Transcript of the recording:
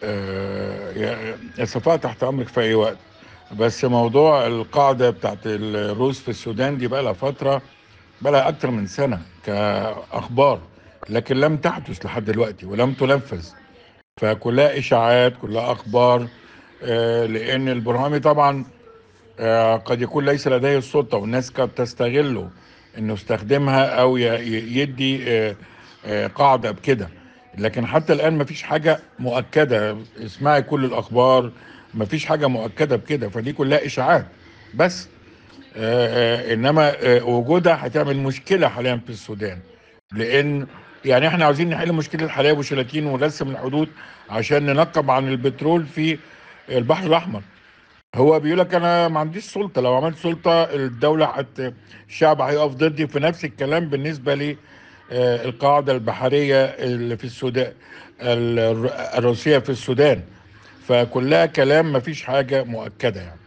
آه، يا يا صفاء تحت امرك في اي وقت بس موضوع القاعده بتاعت الروس في السودان دي بقى لها فتره بقى لها اكتر من سنه كاخبار لكن لم تحدث لحد دلوقتي ولم تنفذ فكلها اشاعات كلها اخبار آه، لان البرهامي طبعا آه، قد يكون ليس لديه السلطه والناس قد تستغله انه يستخدمها او ي- ي- يدي آه، آه، قاعده بكده لكن حتى الان ما فيش حاجه مؤكده اسمعي كل الاخبار ما فيش حاجه مؤكده بكده فدي كلها اشاعات بس آه، آه، انما آه، وجودها هتعمل مشكله حاليا في السودان لان يعني احنا عاوزين نحل مشكله الحلايب والشلاتين ونرسم الحدود عشان ننقب عن البترول في البحر الاحمر هو بيقول لك انا ما عنديش سلطه لو عملت سلطه الدوله حت الشعب هيقف ضدي في نفس الكلام بالنسبه لي آه، القاعده البحريه اللي في السودان ال- الروسيه في السودان فكلها كلام ما فيش حاجه مؤكده يعني